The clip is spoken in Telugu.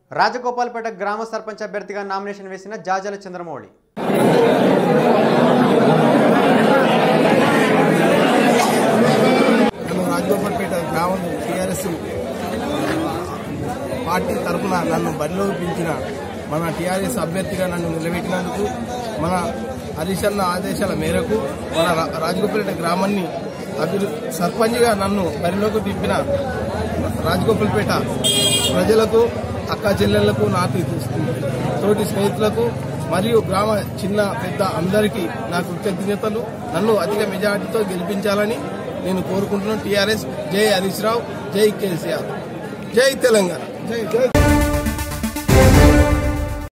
రాజగోపాల్పేట గ్రామ సర్పంచ్ అభ్యర్థిగా నామినేషన్ వేసిన జాజల చంద్రమౌళి నన్ను రాజగోపాల్పేట గ్రామం టీఆర్ఎస్ పార్టీ తరఫున నన్ను బరిలోకి పిలిచిన మన టీఆర్ఎస్ అభ్యర్థిగా నన్ను నిలబెట్టినందుకు మన హరీష్ అన్న ఆదేశాల మేరకు మన రా- రాజగోపాల్పేట గ్రామాన్ని అభివృ సర్పంచ్గా నన్ను బరిలోకి దింపిన రాజగోపాల్పేట ప్రజలకు అక్క చెల్లెళ్లకు నాకు తోటి స్నేహితులకు మరియు గ్రామ చిన్న పెద్ద అందరికీ నా కృతజ్ఞతలు నన్ను అధిక మెజార్టీతో గెలిపించాలని నేను కోరుకుంటున్నాను టీఆర్ఎస్ జై హరీష్ రావు జై కేసీఆర్ జై తెలంగాణ జై జై